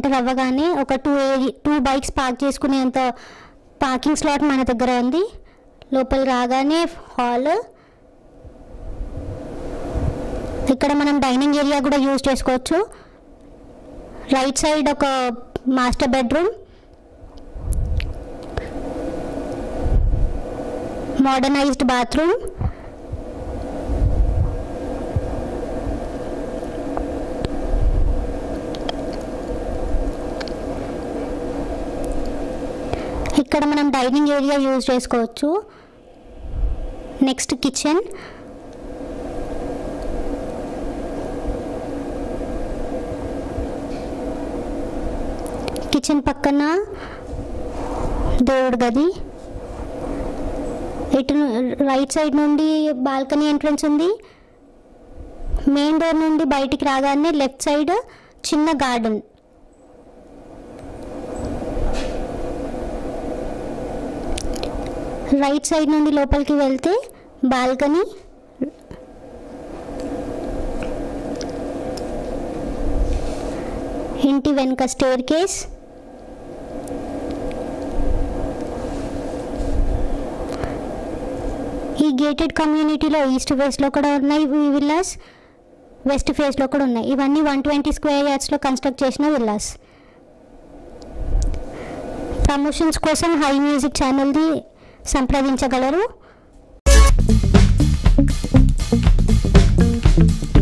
enter అవ్వగానే ఒక two two bikes park చేసుకునేంత పార్కింగ్ స్లాట్ మన దగ్గర ఉంది లోపల రాగానే హాల్ ఇక్కడ మనం డైనింగ్ ఏరియా కూడా యూజ్ చేసుకోవచ్చు రైట్ సైడ్ ఒక మాస్టర్ బెడ్రూమ్ మోడర్నైజ్డ్ బాత్రూమ్ ఇక్కడ మనం డైనింగ్ ఏరియా యూజ్ చేసుకోవచ్చు నెక్స్ట్ కిచెన్ కిచెన్ పక్కన దేవుడి గది ఇటు రైట్ సైడ్ నుండి బాల్కనీ ఎంట్రన్స్ ఉంది మెయిన్ డోర్ నుండి బయటికి రాగానే లెఫ్ట్ సైడ్ చిన్న గార్డెన్ రైట్ సైడ్ నుండి లోపలికి వెళ్తే బాల్కనీ ఇంటి వెనుక స్టేర్ కేస్ ఈ గేటెడ్ కమ్యూనిటీలో ఈస్ట్ ఫేస్లో కూడా ఉన్నాయి ఈ విల్లాస్ వెస్ట్ ఫేస్లో కూడా ఉన్నాయి ఇవన్నీ వన్ ట్వంటీ స్క్వేర్ యార్డ్స్లో కన్స్ట్రక్ట్ చేసిన విల్లాస్ ప్రమోషన్స్ కోసం హై మ్యూజిక్ ఛానల్ది సంప్రదించగలరు